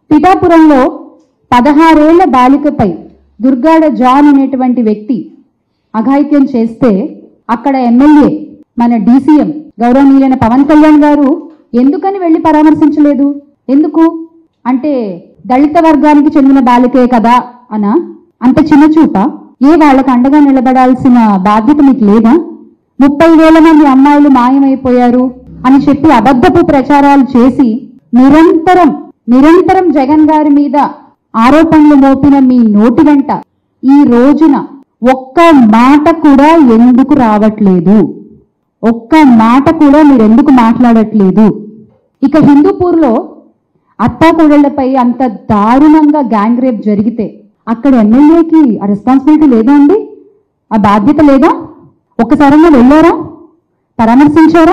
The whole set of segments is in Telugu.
పిఠాపురంలో పదహారేళ్ల బాలికపై దుర్గాడ జాన్ అనేటువంటి వ్యక్తి అఘాయిత్యం చేస్తే అక్కడ ఎమ్మెల్యే మన డీసీఎం గౌరవనీయులైన పవన్ కళ్యాణ్ గారు ఎందుకని వెళ్ళి పరామర్శించలేదు ఎందుకు అంటే దళిత వర్గానికి చెందిన బాలికే కదా అనా అంత చిన్న చూప ఏ వాళ్ళకి అండగా నిలబడాల్సిన బాధ్యత మీకు లేదా ముప్పై వేల మంది అమ్మాయిలు మాయమైపోయారు అని చెప్పి అబద్ధపు ప్రచారాలు చేసి నిరంతరం నిరంతరం జగన్ గారి మీద ఆరోపణలు మోపిన మీ నోటి వెంట ఈ రోజున ఒక్క మాట కూడా ఎందుకు రావట్లేదు ఒక్క మాట కూడా మీరు ఎందుకు మాట్లాడట్లేదు ఇక హిందూపూర్లో అత్తాకోడళ్లపై అంత దారుణంగా గ్యాంగ్ రేప్ జరిగితే అక్కడ ఎమ్మెల్యేకి ఆ రెస్పాన్సిబిలిటీ లేదా అండి ఆ బాధ్యత లేదా ఒక్కసారైనా వెళ్ళారా పరామర్శించారా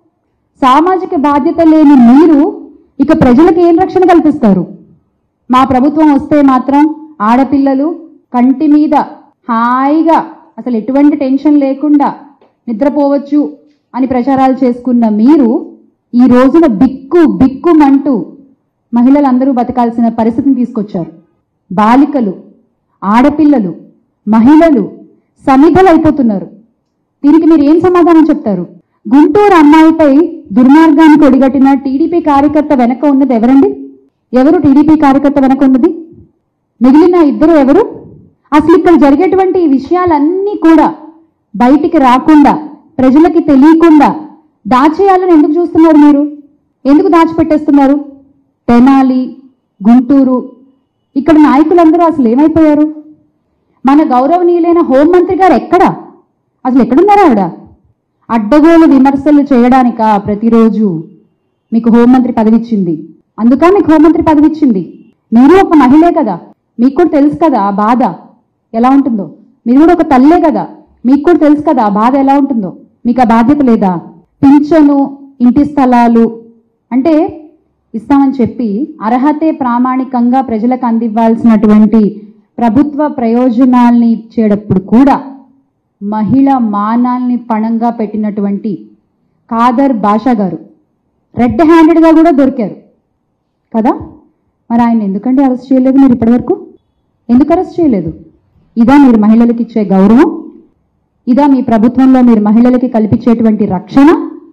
సామాజిక బాధ్యత లేని మీరు ఇక ప్రజలకు ఏం రక్షణ కల్పిస్తారు మా ప్రభుత్వం వస్తే మాత్రం ఆడపిల్లలు కంటి మీద హాయిగా అసలు ఎటువంటి టెన్షన్ లేకుండా నిద్రపోవచ్చు అని ప్రచారాలు చేసుకున్న మీరు ఈ రోజున బిక్కు బిక్కుమంటూ మహిళలందరూ బతకాల్సిన పరిస్థితిని తీసుకొచ్చారు బాలికలు ఆడపిల్లలు మహిళలు సమిధలైపోతున్నారు దీనికి మీరు ఏం సమాధానం చెప్తారు గుంటూరు అమ్మాయిపై దుర్మార్గానికి ఒడిగట్టిన టీడీపీ కార్యకర్త వెనక ఉన్నది ఎవరండి ఎవరు టీడీపీ కార్యకర్త వెనక ఉన్నది మిగిలిన ఇద్దరు ఎవరు అసలు ఇక్కడ జరిగేటువంటి ఈ విషయాలన్నీ కూడా బయటికి రాకుండా ప్రజలకి తెలియకుండా దాచేయాలని ఎందుకు చూస్తున్నారు మీరు ఎందుకు దాచిపెట్టేస్తున్నారు తెనాలి గుంటూరు ఇక్కడ నాయకులందరూ అసలు ఏమైపోయారు మన గౌరవనీయులైన హోంమంత్రి గారు ఎక్కడా అసలు ఎక్కడున్నారు ఆవిడ అడ్డగోలు విమర్శలు చేయడానికా ప్రతిరోజు మీకు హోంమంత్రి పదవి ఇచ్చింది అందుక మీకు హోంమంత్రి పదవి ఇచ్చింది మీరు ఒక మహిళే కదా మీకు కూడా తెలుసు కదా ఆ బాధ ఎలా ఉంటుందో మీరు కూడా ఒక తల్లే కదా మీకు కూడా తెలుసు కదా ఆ బాధ ఎలా ఉంటుందో మీకు ఆ బాధ్యత లేదా పింఛను ఇంటి స్థలాలు అంటే ఇస్తామని చెప్పి అర్హతే ప్రామాణికంగా ప్రజలకు అందివ్వాల్సినటువంటి ప్రభుత్వ ప్రయోజనాల్ని ఇచ్చేటప్పుడు కూడా మహిళ మానాల్ని పణంగా పెట్టినటువంటి కాదర్ బాషా గారు రెడ్ హ్యాండెడ్గా కూడా దొరికారు కదా మరి ఆయన ఎందుకంటే అరెస్ట్ చేయలేదు మీరు ఇప్పటివరకు ఎందుకు అరెస్ట్ చేయలేదు ఇదా మీరు మహిళలకు ఇచ్చే గౌరవం ఇదా మీ ప్రభుత్వంలో మీరు మహిళలకి కల్పించేటువంటి రక్షణ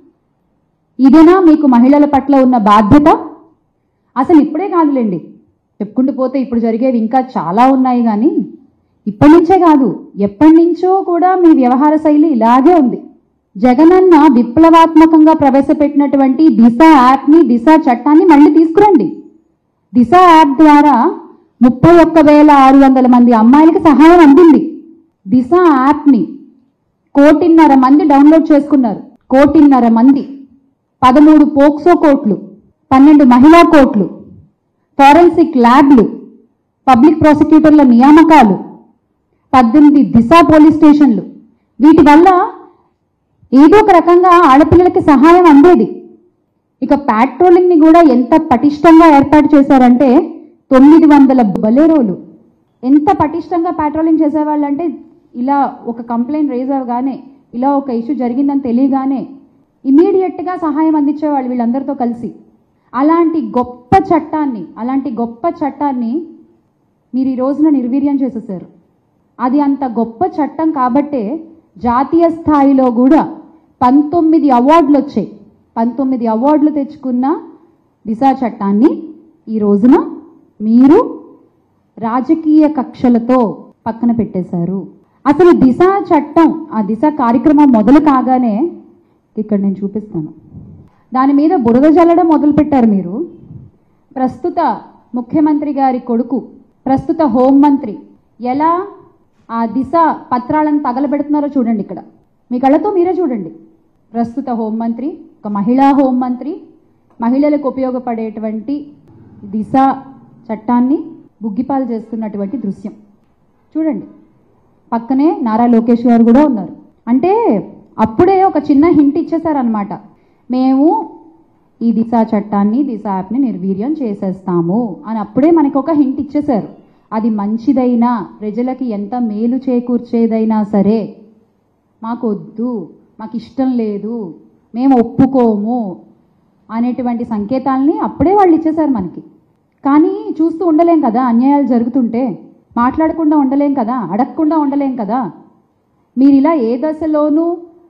ఇదేనా మీకు మహిళల పట్ల ఉన్న బాధ్యత అసలు ఇప్పుడే కాదులేండి చెప్పుకుంటూ పోతే ఇప్పుడు జరిగేవి ఇంకా చాలా ఉన్నాయి కానీ ఇప్పటి నుంచే కాదు ఎప్పటి నుంచో కూడా మీ వ్యవహార శైలి ఇలాగే ఉంది జగనన్న విప్లవాత్మకంగా ప్రవేశపెట్టినటువంటి దిశ యాప్ని దిశ చట్టాన్ని మళ్ళీ తీసుకురండి దిశ యాప్ ద్వారా ముప్పై ఒక్క వేల ఆరు వందల మంది అమ్మాయిలకి సహాయం అందింది దిశ యాప్ని కోటిన్నర మంది డౌన్లోడ్ చేసుకున్నారు కోటిన్నర మంది పదమూడు పోక్సో కోట్లు పన్నెండు మహిళా కోట్లు ఫారెన్సిక్ ల్యాబ్లు పబ్లిక్ ప్రాసిక్యూటర్ల నియామకాలు పద్దెనిమిది దిశ పోలీస్ స్టేషన్లు వీటి వల్ల ఏదో ఒక రకంగా ఆడపిల్లలకి సహాయం అందేది ఇక పాట్రోలింగ్ని కూడా ఎంత పటిష్టంగా ఏర్పాటు చేశారంటే తొమ్మిది వందల బలేరోలు ఎంత పటిష్టంగా పాట్రోలింగ్ చేసేవాళ్ళంటే ఇలా ఒక కంప్లైంట్ రేజ్ అవగానే ఇలా ఒక ఇష్యూ జరిగిందని తెలియగానే ఇమీడియట్గా సహాయం అందించేవాళ్ళు వీళ్ళందరితో కలిసి అలాంటి గొప్ప చట్టాన్ని అలాంటి గొప్ప చట్టాన్ని మీరు ఈ రోజున నిర్వీర్యం చేసేసారు అది అంత గొప్ప చట్టం కాబట్టే జాతీయ స్థాయిలో కూడా పంతొమ్మిది అవార్డులు వచ్చాయి పంతొమ్మిది అవార్డులు తెచ్చుకున్న దిశా చట్టాన్ని ఈ రోజున మీరు రాజకీయ కక్షలతో పక్కన పెట్టేశారు అసలు దిశ చట్టం ఆ దిశ కార్యక్రమం మొదలు కాగానే ఇక్కడ నేను చూపిస్తాను దాని మీద బురద జల్లడం మొదలుపెట్టారు మీరు ప్రస్తుత ముఖ్యమంత్రి గారి కొడుకు ప్రస్తుత హోంమంత్రి ఎలా ఆ దిశ పత్రాలను తగలబెడుతున్నారో చూడండి ఇక్కడ మీ కళ్ళతో మీరే చూడండి ప్రస్తుత హోంమంత్రి ఒక మహిళా హోంమంత్రి మహిళలకు ఉపయోగపడేటువంటి దిశ చట్టాన్ని బుగ్గిపాలు చేస్తున్నటువంటి దృశ్యం చూడండి పక్కనే నారా లోకేష్ గారు కూడా ఉన్నారు అంటే అప్పుడే ఒక చిన్న హింట్ ఇచ్చేసారనమాట మేము ఈ దిశ చట్టాన్ని దిశ యాప్ని నిర్వీర్యం చేసేస్తాము అని అప్పుడే మనకు ఒక హింట్ ఇచ్చేశారు అది మంచిదైనా ప్రజలకి ఎంత మేలు చేకూర్చేదైనా సరే మాకు వద్దు మాకు ఇష్టం లేదు మేము ఒప్పుకోము అనేటువంటి సంకేతాలని అప్పుడే వాళ్ళు ఇచ్చేశారు మనకి కానీ చూస్తూ ఉండలేం కదా అన్యాయాలు జరుగుతుంటే మాట్లాడకుండా ఉండలేం కదా అడగకుండా ఉండలేం కదా మీరు ఇలా ఏ దశలోనూ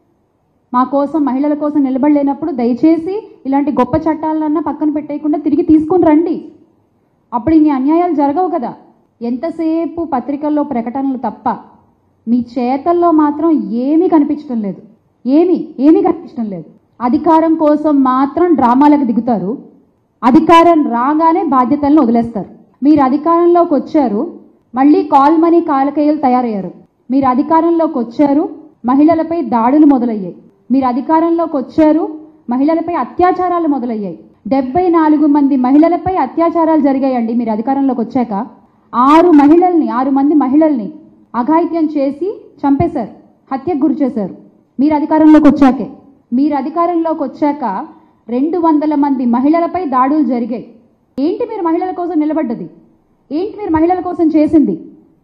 మా కోసం మహిళల కోసం నిలబడలేనప్పుడు దయచేసి ఇలాంటి గొప్ప చట్టాలన్నా పక్కన పెట్టేయకుండా తిరిగి తీసుకుని రండి అప్పుడు ఇన్ని అన్యాయాలు జరగవు కదా ఎంతసేపు పత్రికల్లో ప్రకటనలు తప్ప మీ చేతల్లో మాత్రం ఏమీ కనిపించడం లేదు ఏమీ ఏమీ కనిపించడం లేదు అధికారం కోసం మాత్రం డ్రామాలకు దిగుతారు అధికారం రాగానే బాధ్యతలను వదిలేస్తారు మీరు అధికారంలోకి వచ్చారు మళ్ళీ కాల్ మనీ కాలకేయులు తయారయ్యారు మీరు అధికారంలోకి వచ్చారు మహిళలపై దాడులు మొదలయ్యాయి మీరు అధికారంలోకి వచ్చారు మహిళలపై అత్యాచారాలు మొదలయ్యాయి డెబ్బై నాలుగు మంది మహిళలపై అత్యాచారాలు జరిగాయండి మీరు అధికారంలోకి వచ్చాక ఆరు మహిళల్ని ఆరు మంది మహిళల్ని అఘాయిత్యం చేసి చంపేశారు హత్యకు గురి చేశారు మీరు అధికారంలోకి వచ్చాకే మీరు అధికారంలోకి వచ్చాక రెండు వందల మంది మహిళలపై దాడులు జరిగాయి ఏంటి మీరు మహిళల కోసం నిలబడ్డది ఏంటి మీరు మహిళల కోసం చేసింది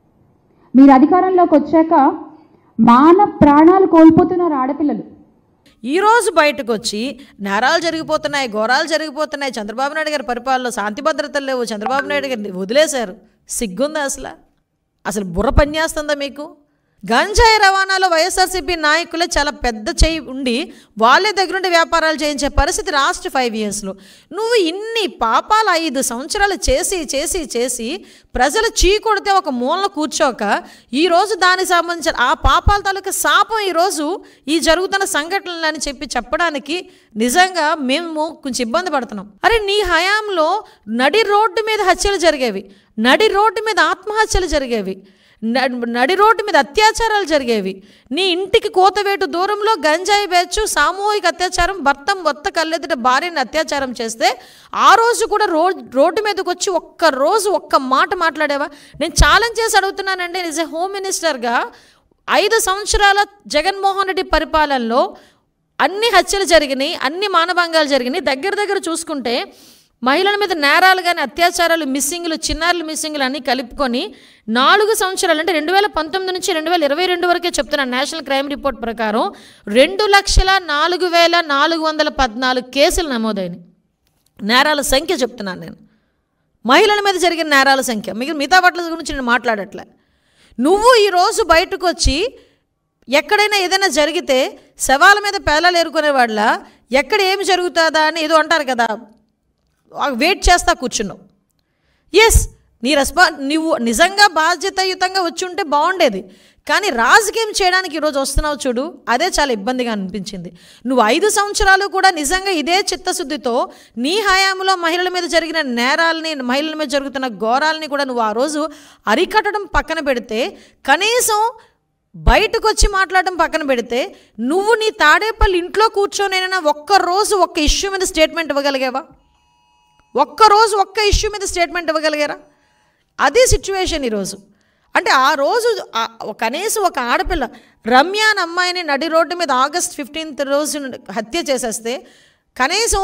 మీరు అధికారంలోకి వచ్చాక మాన ప్రాణాలు కోల్పోతున్నారు ఆడపిల్లలు ఈరోజు బయటకు వచ్చి నేరాలు జరిగిపోతున్నాయి ఘోరాలు జరిగిపోతున్నాయి చంద్రబాబు నాయుడు గారి పరిపాలనలో శాంతి భద్రతలు లేవు చంద్రబాబు నాయుడు గారిని వదిలేశారు సిగ్గుందా అసలు అసలు బుర్ర పనిచేస్తుందా మీకు గంజాయి రవాణాలో వైఎస్ఆర్సీపీ నాయకులే చాలా పెద్ద చేయి ఉండి వాళ్ళే దగ్గరుండి వ్యాపారాలు చేయించే పరిస్థితి లాస్ట్ ఫైవ్ ఇయర్స్లో నువ్వు ఇన్ని పాపాలు ఐదు సంవత్సరాలు చేసి చేసి చేసి ప్రజలు చీకొడితే ఒక మూలన కూర్చోక ఈరోజు దానికి సంబంధించిన ఆ పాపాల తాలూకా శాపం ఈరోజు ఈ జరుగుతున్న సంఘటనలు అని చెప్పి చెప్పడానికి నిజంగా మేము కొంచెం ఇబ్బంది పడుతున్నాం అరే నీ హయాంలో నడి రోడ్డు మీద హత్యలు జరిగేవి నడి రోడ్డు మీద ఆత్మహత్యలు జరిగేవి న- నడి రోడ్డు మీద అత్యాచారాలు జరిగేవి నీ ఇంటికి కోతవేటు దూరంలో గంజాయి బెచ్చు సామూహిక అత్యాచారం భర్త మొత్త కళ్ళెదుట భార్యని అత్యాచారం చేస్తే ఆ రోజు కూడా రో రోడ్డు మీదకి వచ్చి ఒక్క రోజు ఒక్క మాట మాట్లాడేవా నేను ఛాలెంజ్ చేసి అడుగుతున్నానండి నిజ హోమ్ మినిస్టర్గా ఐదు సంవత్సరాల జగన్మోహన్ రెడ్డి పరిపాలనలో అన్ని హత్యలు జరిగినాయి అన్ని మానభంగాలు జరిగినాయి దగ్గర దగ్గర చూసుకుంటే మహిళల మీద నేరాలు కానీ అత్యాచారాలు మిస్సింగ్లు చిన్నారులు మిస్సింగ్లు అన్నీ కలుపుకొని నాలుగు సంవత్సరాలు అంటే రెండు వేల పంతొమ్మిది నుంచి రెండు వేల ఇరవై రెండు వరకే చెప్తున్నాను నేషనల్ క్రైమ్ రిపోర్ట్ ప్రకారం రెండు లక్షల నాలుగు వేల నాలుగు వందల పద్నాలుగు కేసులు నమోదైనవి నేరాల సంఖ్య చెప్తున్నాను నేను మహిళల మీద జరిగిన నేరాల సంఖ్య మిగిలిన మిగతా వాటి గురించి నేను మాట్లాడట్లే నువ్వు ఈరోజు బయటకు వచ్చి ఎక్కడైనా ఏదైనా జరిగితే శవాల మీద పేలాలు ఏరుకునే వాళ్ళ ఎక్కడ ఏమి జరుగుతుందా అని ఏదో అంటారు కదా వెయిట్ చేస్తా కూర్చున్నావు ఎస్ నీ రెస్పా నువ్వు నిజంగా బాధ్యతాయుతంగా వచ్చి ఉంటే బాగుండేది కానీ రాజకీయం చేయడానికి ఈరోజు వస్తున్నావు చూడు అదే చాలా ఇబ్బందిగా అనిపించింది నువ్వు ఐదు సంవత్సరాలు కూడా నిజంగా ఇదే చిత్తశుద్ధితో నీ హయాంలో మహిళల మీద జరిగిన నేరాలని మహిళల మీద జరుగుతున్న ఘోరాలని కూడా నువ్వు ఆ రోజు అరికట్టడం పక్కన పెడితే కనీసం బయటకు వచ్చి మాట్లాడడం పక్కన పెడితే నువ్వు నీ తాడేపల్లి ఇంట్లో కూర్చొనైనా ఒక్క రోజు ఒక్క ఇష్యూ మీద స్టేట్మెంట్ ఇవ్వగలిగావా ఒక్కరోజు ఒక్క ఇష్యూ మీద స్టేట్మెంట్ ఇవ్వగలిగారా అదే సిచ్యువేషన్ ఈరోజు అంటే ఆ రోజు ఆ- కనీసం ఒక ఆడపిల్ల రమ్య అనే అమ్మాయిని నడి రోడ్డు మీద ఆగస్ట్ ఫిఫ్టీన్త్ రోజు హత్య చేసేస్తే కనీసం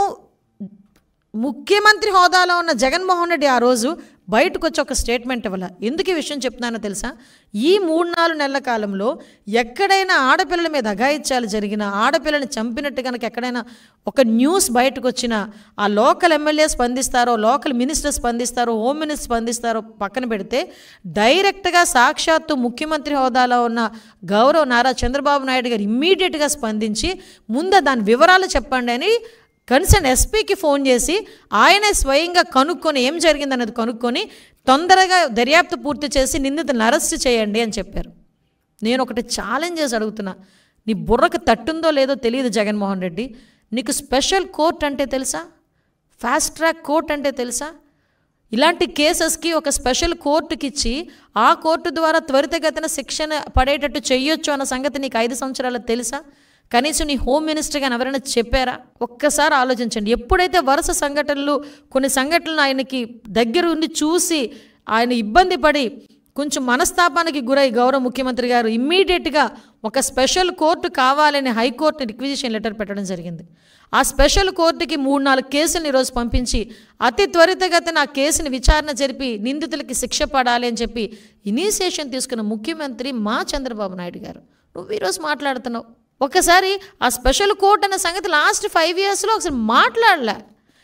ముఖ్యమంత్రి హోదాలో ఉన్న జగన్మోహన్ రెడ్డి ఆ రోజు బయటకు వచ్చి ఒక స్టేట్మెంట్ ఇవ్వాల ఎందుకు ఈ విషయం చెప్తున్నానో తెలుసా ఈ మూడు నాలుగు నెలల కాలంలో ఎక్కడైనా ఆడపిల్లల మీద అఘాయిత్యాలు జరిగిన ఆడపిల్లని చంపినట్టు కనుక ఎక్కడైనా ఒక న్యూస్ బయటకు వచ్చినా ఆ లోకల్ ఎమ్మెల్యే స్పందిస్తారో లోకల్ మినిస్టర్ స్పందిస్తారో హోమ్ మినిస్టర్ స్పందిస్తారో పక్కన పెడితే డైరెక్ట్గా సాక్షాత్తు ముఖ్యమంత్రి హోదాలో ఉన్న గౌరవ్ నారా చంద్రబాబు నాయుడు గారు ఇమ్మీడియట్గా స్పందించి ముందు దాని వివరాలు చెప్పండి అని కన్సర్న్ ఎస్పీకి ఫోన్ చేసి ఆయనే స్వయంగా కనుక్కొని ఏం జరిగిందన్నది కనుక్కొని తొందరగా దర్యాప్తు పూర్తి చేసి నిందితులను అరెస్ట్ చేయండి అని చెప్పారు నేను ఒకటి ఛాలెంజ్ చేసి అడుగుతున్నా నీ బుర్రకు తట్టుందో లేదో తెలియదు జగన్మోహన్ రెడ్డి నీకు స్పెషల్ కోర్ట్ అంటే తెలుసా ఫాస్ట్ ట్రాక్ కోర్ట్ అంటే తెలుసా ఇలాంటి కేసెస్కి ఒక స్పెషల్ కోర్టుకి ఇచ్చి ఆ కోర్టు ద్వారా త్వరితగతిన శిక్షణ పడేటట్టు చెయ్యొచ్చు అన్న సంగతి నీకు ఐదు సంవత్సరాలు తెలుసా కనీసం నీ హోమ్ మినిస్టర్ కానీ ఎవరైనా చెప్పారా ఒక్కసారి ఆలోచించండి ఎప్పుడైతే వరుస సంఘటనలు కొన్ని సంఘటనలు ఆయనకి దగ్గర ఉండి చూసి ఆయన ఇబ్బంది పడి కొంచెం మనస్తాపానికి గురై గౌరవ ముఖ్యమంత్రి గారు ఇమ్మీడియట్గా ఒక స్పెషల్ కోర్టు కావాలని హైకోర్టు రిక్విజిషన్ లెటర్ పెట్టడం జరిగింది ఆ స్పెషల్ కోర్టుకి మూడు నాలుగు కేసులను ఈరోజు పంపించి అతి త్వరితగతిన ఆ కేసుని విచారణ జరిపి నిందితులకి శిక్ష పడాలి అని చెప్పి ఇనీషియేషన్ తీసుకున్న ముఖ్యమంత్రి మా చంద్రబాబు నాయుడు గారు నువ్వు ఈరోజు మాట్లాడుతున్నావు ఒకసారి ఆ స్పెషల్ కోర్ట్ అన్న సంగతి లాస్ట్ ఫైవ్ ఇయర్స్లో ఒకసారి మాట్లాడలే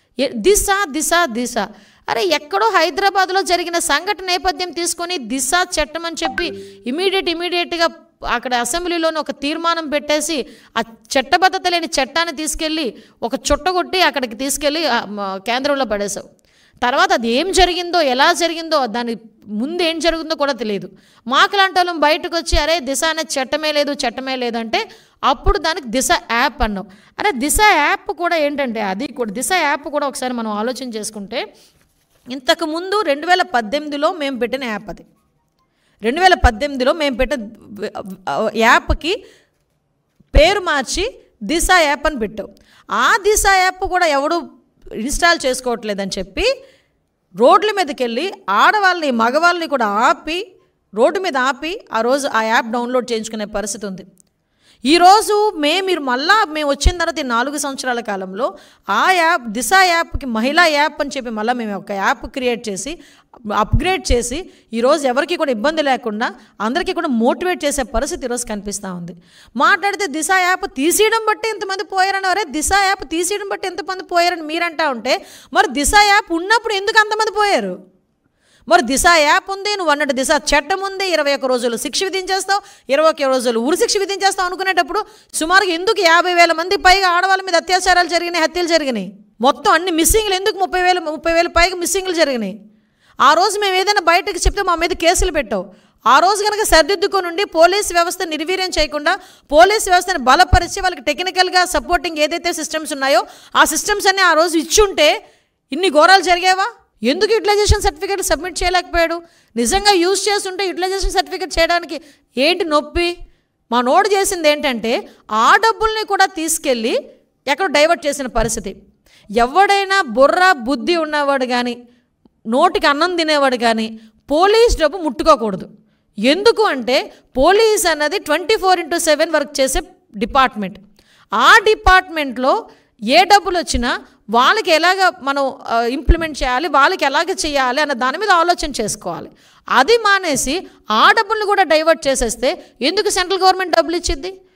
ఏ- దిశ దిశ దిశ అరే ఎక్కడో హైదరాబాద్లో జరిగిన సంఘటన నేపథ్యం తీసుకొని దిశ చట్టం అని చెప్పి ఇమీడియట్ ఇమీడియట్గా అక్కడ అసెంబ్లీలోనే ఒక తీర్మానం పెట్టేసి ఆ చట్టబద్ధత లేని చట్టాన్ని తీసుకెళ్ళి ఒక చుట్టగొట్టి అక్కడికి తీసుకెళ్ళి ఆ, మ- కేంద్రంలో పడేశావు తర్వాత అది ఏం జరిగిందో ఎలా జరిగిందో దాని ముందు ఏం జరిగిందో కూడా తెలియదు మాకు లాంటి వాళ్ళం బయటకు వచ్చి అరే దిశ అనే చట్టమే లేదు చట్టమే లేదంటే అప్పుడు దానికి దిశ యాప్ అన్నాం అరే దిశ యాప్ కూడా ఏంటంటే అది కూడా దిశ యాప్ కూడా ఒకసారి మనం ఆలోచన చేసుకుంటే ఇంతకు ముందు రెండు వేల పద్దెనిమిదిలో మేము పెట్టిన యాప్ అది రెండు వేల పద్దెనిమిదిలో మేము పెట్టిన యాప్కి పేరు మార్చి దిశ యాప్ అని పెట్టావు ఆ దిశ యాప్ కూడా ఎవడు ఇన్స్టాల్ చేసుకోవట్లేదని చెప్పి రోడ్ల మీదకి వెళ్ళి ఆడవాళ్ళని మగవాళ్ళని కూడా ఆపి రోడ్డు మీద ఆపి ఆ రోజు ఆ యాప్ డౌన్లోడ్ చేయించుకునే పరిస్థితి ఉంది ఈరోజు మే మీరు మళ్ళా మేము వచ్చిన తర్వాత ఈ నాలుగు సంవత్సరాల కాలంలో ఆ యాప్ దిశ యాప్కి మహిళా యాప్ అని చెప్పి మళ్ళీ మేము ఒక యాప్ క్రియేట్ చేసి అప్గ్రేడ్ చేసి ఈరోజు ఎవరికి కూడా ఇబ్బంది లేకుండా అందరికీ కూడా మోటివేట్ చేసే పరిస్థితి ఈరోజు కనిపిస్తూ ఉంది మాట్లాడితే దిశ యాప్ తీసేయడం బట్టి ఎంతమంది పోయారని అరే దిశ యాప్ తీసేయడం బట్టి ఎంతమంది పోయారని మీరంటా ఉంటే మరి దిశ యాప్ ఉన్నప్పుడు ఎందుకు అంతమంది పోయారు మరి దిశ యాప్ ఉంది నువ్వు అన్నట్టు దిశ చట్టం ఉంది ఇరవై ఒక్క రోజులు శిక్ష విధించేస్తావు ఇరవై ఒక్క రోజులు ఉరి శిక్ష విధించేస్తావు అనుకునేటప్పుడు సుమారుగా ఎందుకు యాభై వేల మంది పైగా ఆడవాళ్ళ మీద అత్యాచారాలు జరిగినాయి హత్యలు జరిగినాయి మొత్తం అన్ని మిస్సింగ్లు ఎందుకు ముప్పై వేలు ముప్పై వేల పైగా మిస్సింగ్లు జరిగినాయి ఆ రోజు మేము ఏదైనా బయటకు చెప్తే మా మీద కేసులు పెట్టావు ఆ రోజు కనుక సర్దిద్దుకొని ఉండి పోలీస్ వ్యవస్థ నిర్వీర్యం చేయకుండా పోలీస్ వ్యవస్థను బలపరిచి వాళ్ళకి టెక్నికల్గా సపోర్టింగ్ ఏదైతే సిస్టమ్స్ ఉన్నాయో ఆ సిస్టమ్స్ అన్ని ఆ రోజు ఇచ్చుంటే ఇన్ని ఘోరాలు జరిగేవా ఎందుకు యూటిలైజేషన్ సర్టిఫికేట్ సబ్మిట్ చేయలేకపోయాడు నిజంగా యూజ్ చేస్తుంటే యూటిలైజేషన్ సర్టిఫికేట్ చేయడానికి ఏంటి నొప్పి మా నోడు చేసింది ఏంటంటే ఆ డబ్బుల్ని కూడా తీసుకెళ్ళి ఎక్కడ డైవర్ట్ చేసిన పరిస్థితి ఎవడైనా బుర్ర బుద్ధి ఉన్నవాడు కానీ నోటికి అన్నం తినేవాడు కానీ పోలీస్ డబ్బు ముట్టుకోకూడదు ఎందుకు అంటే పోలీస్ అన్నది twenty four into seven work చేసే డిపార్ట్మెంట్ ఆ డిపార్ట్మెంట్లో ఏ డబ్బులు వచ్చినా వాళ్ళకి ఎలాగ మనం ఇంప్లిమెంట్ చేయాలి వాళ్ళకి ఎలాగ చేయాలి అన్న దాని మీద ఆలోచన చేసుకోవాలి అది మానేసి ఆ డబ్బుల్ని కూడా డైవర్ట్ చేసేస్తే ఎందుకు సెంట్రల్ గవర్నమెంట్ డబ్బులు ఇచ్చింది